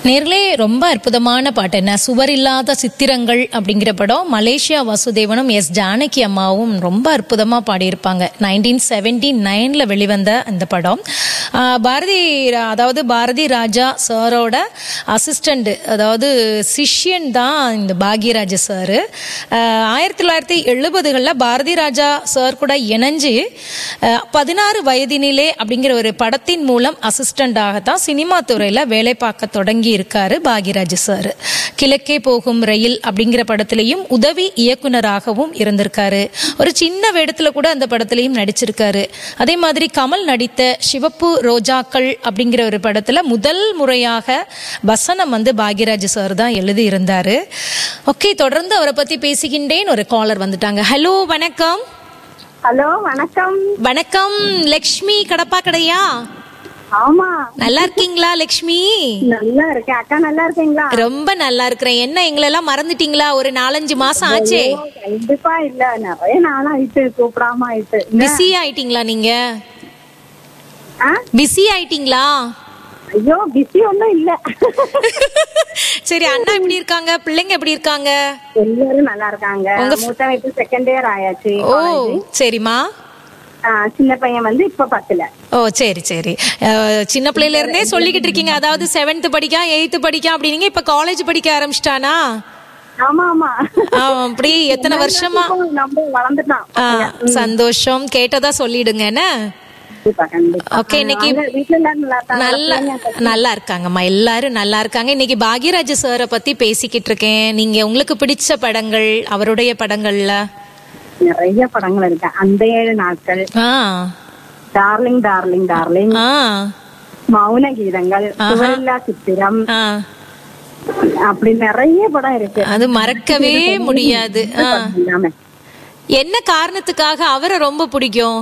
நேர்களே ரொம்ப அற்புதமான பாட்டு என்ன சுவர் இல்லாத சித்திரங்கள் அப்படிங்கிற படம் மலேசியா வாசுதேவனும் எஸ் ஜானகி அம்மாவும் ரொம்ப அற்புதமா பாடியிருப்பாங்க நைன்டீன் செவன்டி நைன்ல வெளிவந்த அந்த படம் ஆஹ் பாரதி ரா- அதாவது பாரதி ராஜா சாரோட அசிஸ்டண்ட் அதாவது சிஷ்யன் தான் இந்த பாக்யராஜ சார் ஆயிரத்தி தொள்ளாயிரத்தி எழுபதுகளில் பாரதி ராஜா சார் கூட இணைஞ்சு ஆஹ் பதினாறு வயதினிலே அப்படிங்கிற ஒரு படத்தின் மூலம் அசிஸ்டண்டாகத்தான் சினிமா துறையில் வேலை பார்க்க தொடங்கி இருக்காரு பாக்யராஜ் சார் கிழக்கே போகும் ரயில் அப்படிங்கிற படத்திலையும் உதவி இயக்குனராகவும் இருந்திருக்காரு ஒரு சின்ன வேடத்துல கூட அந்த படத்திலையும் நடிச்சிருக்காரு அதே மாதிரி கமல் நடித்த சிவப்பு ரோஜாக்கள் அப்படிங்கிற ஒரு படத்துல முதல் முறையாக வசனம் வந்து பாக்யராஜ் சார் தான் எழுதி இருந்தாரு ஓகே தொடர்ந்து அவரை பத்தி பேசுகின்றேன் ஒரு காலர் வந்துட்டாங்க ஹலோ வணக்கம் ஹலோ வணக்கம் வணக்கம் லக்ஷ்மி கடப்பா கடையா ஆமா நல்லா இருக்கீங்களா லக்ஷ்மி நல்லா இருக்கேன் அக்கா நல்லா இருக்கீங்களா ரொம்ப நல்லா இருக்கிறேன் என்ன எங்களெல்லாம் மறந்துட்டீங்களா ஒரு நாலஞ்சு மாசம் ஆச்சே ஐயோ, கண்டிப்பா இல்ல நிறைய நாள் ஆயிட்டு கூப்பிடாம ஆயிட்டு பிஸி ஆயிட்டீங்களா நீங்க ஆ? பிஸி ஆயிட்டீங்களா ஐயோ பிஸி ஒண்ணும் இல்ல சரி அண்ணா எப்படி இருக்காங்க பிள்ளைங்க எப்படி இருக்காங்க எல்லாரும் நல்லா இருக்காங்க மூத்த வயசு செகண்ட் இயர் ஆயாச்சு ஓ சரிம்மா ஆ, சின்ன பையன் வந்து இப்ப பத்துல ஓ சரி சரி அஹ், சின்ன பிள்ளையில இருந்தே சொல்லிக்கிட்டு இருக்கீங்க அதாவது செவன்த் படிக்கா எயித்து படிக்கா அப்படின்னீங்க இப்ப காலேஜ் படிக்க ஆரம்பிச்சிட்டானா ஆமா ஆமா அப்படி எத்தனை வருஷமா இப்போ நம்ம வளர்ந்துட்டான் ஆ, சந்தோஷம் கேட்டதா சொல்லிடுங்க என்ன கண்டிப்பா கண்டிப்பா ஓகே இன்னைக்கு அங்க வீட்டுல எல்லாரும் நல்லா இருக்காங்க நல்லா நல்லா இருக்காங்கம்மா எல்லாரும் நல்லா இருக்காங்க இன்னைக்கு பாக்யராஜ் சாரை பத்தி பேசிக்கிட்டு இருக்கேன் நீங்க உங்களுக்கு பிடிச்ச படங்கள் அவருடைய படங்கள்ல நிறைய படங்கள் இருக்கு அந்த ஏழு நாட்கள் ஆ டார்லிங் டார்லிங் டார்லிங் ஆ மௌன கீதங்கள் சுவரில்லா சித்திரம் ஆ அப்படி நிறைய படம் இருக்கு அது மறக்கவே முடியாது ஆ. எல்லாமே. என்ன காரணத்துக்காக அவரை ரொம்ப பிடிக்கும்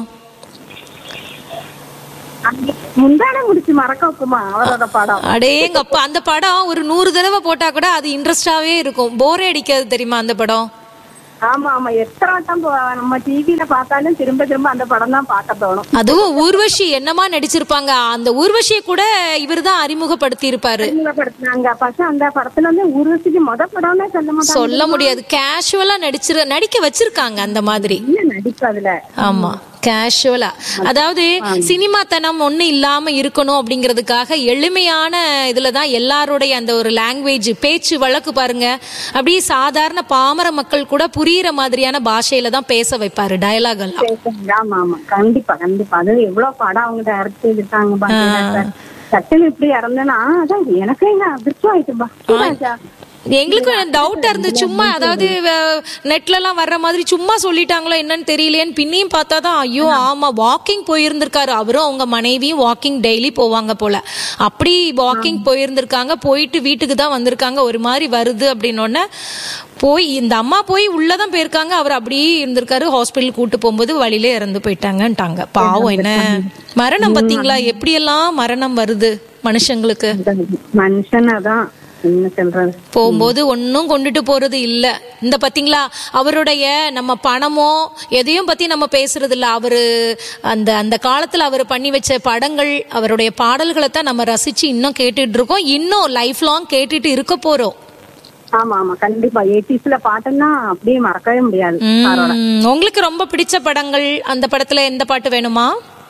முந்தான முடிச்சு மறக்க வைக்குமா அவரோட படம் அடேங்கப்பா அந்த படம் ஒரு நூறு தடவை போட்டா கூட அது இன்ட்ரெஸ்டாவே இருக்கும் போரே அடிக்காது தெரியுமா அந்த படம் ஆமா ஆமா எத்தனை வட்டம் போ- நம்ம டிவில பார்த்தாலும் திரும்ப திரும்ப அந்த படம் தான் பார்க்க தோணும் அதுவும் ஊர்வஷி என்னமா நடிச்சிருப்பாங்க அந்த ஊர்வஷியை கூட இவர்தான் அறிமுகப்படுத்தி இருப்பாரு அறிமுகப்படுத்தினாங்க பசங்க அந்த படத்துல வந்து உருவசிக்கு மொத படம்னே சொல்ல மாட்டாங்க சொல்ல முடியாது கேஷுவலா நடிச்சிரு நடிக்க வச்சிருக்காங்க அந்த மாதிரி என்ன நடிப்பு அதுல ஆமா கேஷுவலா அதாவது சினிமாத்தனம் ஒண்ணு இல்லாம இருக்கணும் அப்படிங்கிறதுக்காக எளிமையான இதுல தான் எல்லாருடைய அந்த ஒரு லாங்குவேஜ் பேச்சு வழக்கு பாருங்க அப்படியே சாதாரண பாமர மக்கள் கூட புரியிற மாதிரியான பாஷையில தான் பேச வைப்பாரு டயலாக் எல்லாம் பேசுறாங்க. ஆமா ஆமா கண்டிப்பா கண்டிப்பா அது எவ்வளவு படம் அவங்க டைரக்ட் எடுத்தாங்க பாத்தீங்கன்னா சட்டுன்னு இப்படி இறந்தனா அதான் எனக்கு எங்க அதிர்ச்சி ஆயிட்டுப்பா ராஜா. எங்களுக்கும் டவுட்டா இருந்து சும்மா அதாவது நெட்ல எல்லாம் வர்ற மாதிரி சும்மா சொல்லிட்டாங்களோ என்னன்னு தெரியலையேன்னு பின்னையும் பார்த்தா தான் ஐயோ ஆமா வாக்கிங் போயிருந்திருக்காரு அவரும் அவங்க மனைவியும் வாக்கிங் டெய்லி போவாங்க போல அப்படி வாக்கிங் போயிருந்திருக்காங்க போயிட்டு வீட்டுக்கு தான் வந்திருக்காங்க ஒரு மாதிரி வருது அப்படின்னோடனே போய் இந்த அம்மா போய் உள்ளதான் போயிருக்காங்க அவர் அப்படியே இருந்திருக்காரு ஹாஸ்பிட்டல் கூட்டு போகும்போது வழியிலே இறந்து போயிட்டாங்கன்ட்டாங்க பாவம் என்ன மரணம் பாத்தீங்களா எப்படியெல்லாம் மரணம் வருது மனுஷங்களுக்கு மனுஷன் அதான் என்ன சொல்றது போகும்போது ஒன்றும் கொண்டுட்டு போறது இல்ல இந்த பாத்தீங்களா அவருடைய நம்ம பணமோ எதையும் பத்தி நம்ம பேசுறது இல்ல அவரு அந்த அந்த காலத்துல அவர் பண்ணி வச்ச படங்கள் அவருடைய பாடல்களை தான் நம்ம ரசிச்சு இன்னும் கேட்டுட்டு இருக்கோம் இன்னும் லைஃப் லாங் கேட்டுட்டு இருக்க போறோம் ஆமா ஆமா கண்டிப்பா எயிட்டிஸ்ல பாட்டுன்னா அப்படியே மறக்கவே முடியாது அவரோட உம், உங்களுக்கு ரொம்ப பிடிச்ச படங்கள் அந்த படத்துல எந்த பாட்டு வேணுமா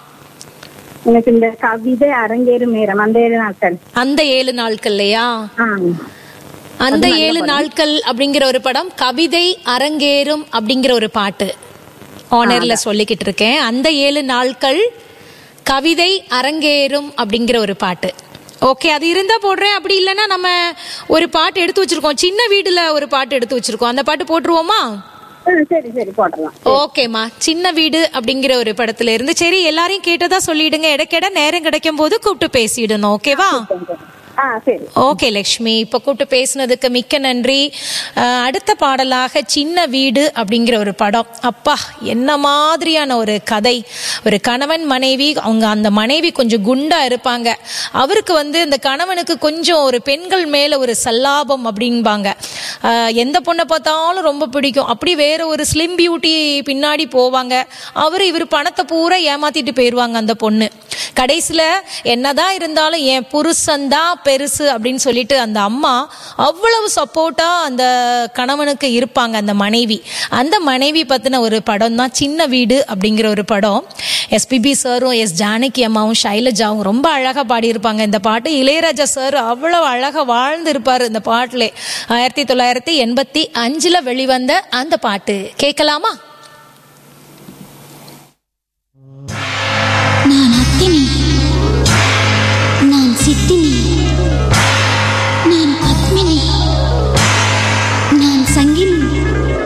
எனக்கு இந்த கவிதை அரங்கேறும் நேரம் அந்த ஏழு நாட்கள் அந்த ஏழு நாட்கள்லையா ஆ. அந்த ஏழு நாட்கள் அப்படிங்கிற ஒரு படம் கவிதை அரங்கேறும் அப்படிங்கிற ஒரு பாட்டு ஆனர்ல சொல்லிக்கிட்டு இருக்கேன் அந்த ஏழு நாட்கள் கவிதை அரங்கேறும் அப்படிங்கிற ஒரு பாட்டு ஓகே அது இருந்தா போடுறேன் அப்படி இல்லைன்னா நம்ம ஒரு பாட்டு எடுத்து வச்சிருக்கோம் சின்ன வீடுல ஒரு பாட்டு எடுத்து வச்சிருக்கோம் அந்த பாட்டு போட்டுருவோமா ஆ, சரி சரி போட்டுடலாம் ஓகேம்மா சின்ன வீடு அப்படிங்கிற ஒரு படத்துல இருந்து சரி எல்லாரையும் கேட்டதா சொல்லிடுங்க இடைக்கிட நேரம் கிடைக்கும் போது கூப்பிட்டு பேசிடணும் ஓகேவா ஆ சரி ஓகே லக்ஷ்மி இப்போ கூப்பிட்டு பேசுனதுக்கு மிக்க நன்றி அஹ், அடுத்த பாடலாக சின்ன வீடு அப்படிங்கிற ஒரு படம் அப்பா என்ன மாதிரியான ஒரு கதை ஒரு கணவன் மனைவி அவங்க அந்த மனைவி கொஞ்சம் குண்டா இருப்பாங்க அவருக்கு வந்து இந்த கணவனுக்கு கொஞ்சம் ஒரு பெண்கள் மேல ஒரு சல்லாபம் அப்படிம்பாங்க அஹ், எந்த பொண்ணை பார்த்தாலும் ரொம்ப பிடிக்கும் அப்படி வேற ஒரு ஸ்லிம் பியூட்டி பின்னாடி போவாங்க அவர் இவர் பணத்தை பூரா ஏமாத்திட்டு போயிடுவாங்க அந்த பொண்ணு கடைசியில் என்னதான் இருந்தாலும் என் புருஷன்தான் பெருசு அப்படின்னு சொல்லிட்டு அந்த அம்மா அவ்வளவு சப்போர்ட்டாக அந்த கணவனுக்கு இருப்பாங்க அந்த மனைவி அந்த மனைவி பற்றின ஒரு படம் தான் சின்ன வீடு அப்படிங்கிற ஒரு படம் எஸ்பிபி சாரும் எஸ் ஜானகி அம்மாவும் ஷைலஜாவும் ரொம்ப அழகாக பாடியிருப்பாங்க இந்த பாட்டு இளையராஜா சார் அவ்வளோ அழகாக வாழ்ந்து இருப்பார் இந்த பாட்டிலே ஆயிரத்தி தொள்ளாயிரத்தி எண்பத்தி அஞ்சில் வெளிவந்த அந்த பாட்டு கேட்கலாமா